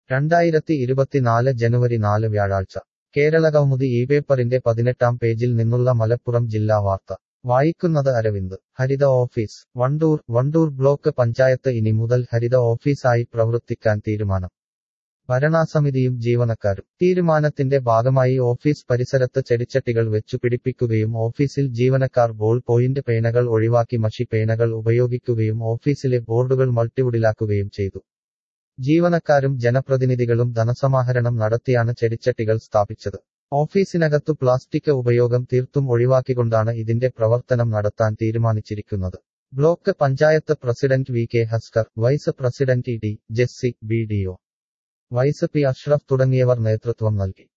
രണ്ടായിരത്തി ഇരുപത്തിനാല് ജനുവരി നാല് വ്യാഴാഴ്ച കേരളകൗമുദി ഈ പേപ്പറിന്റെ പതിനെട്ടാം പേജിൽ നിന്നുള്ള മലപ്പുറം ജില്ലാ വാർത്ത വായിക്കുന്നത് അരവിന്ദ് ഹരിത ഓഫീസ് വണ്ടൂർ വണ്ടൂർ ബ്ലോക്ക് പഞ്ചായത്ത് ഇനി മുതൽ ഹരിത ഓഫീസായി പ്രവർത്തിക്കാൻ തീരുമാനം ഭരണാസമിതിയും ജീവനക്കാരും തീരുമാനത്തിന്റെ ഭാഗമായി ഓഫീസ് പരിസരത്ത് ചെടിച്ചട്ടികൾ വെച്ചു പിടിപ്പിക്കുകയും ഓഫീസിൽ ജീവനക്കാർ ബോൾ പോയിന്റ് പേനകൾ ഒഴിവാക്കി മഷി പേനകൾ ഉപയോഗിക്കുകയും ഓഫീസിലെ ബോർഡുകൾ മൾട്ടിവുഡിലാക്കുകയും ചെയ്തു ജീവനക്കാരും ജനപ്രതിനിധികളും ധനസമാഹരണം നടത്തിയാണ് ചെടിച്ചട്ടികൾ സ്ഥാപിച്ചത് ഓഫീസിനകത്തു പ്ലാസ്റ്റിക് ഉപയോഗം തീർത്തും ഒഴിവാക്കിക്കൊണ്ടാണ് ഇതിന്റെ പ്രവർത്തനം നടത്താൻ തീരുമാനിച്ചിരിക്കുന്നത് block panchayat president V K Haskar vice president E D Jessy B D O vice P Ashraf തുടങ്ങിയവർ നേതൃത്വം നൽകി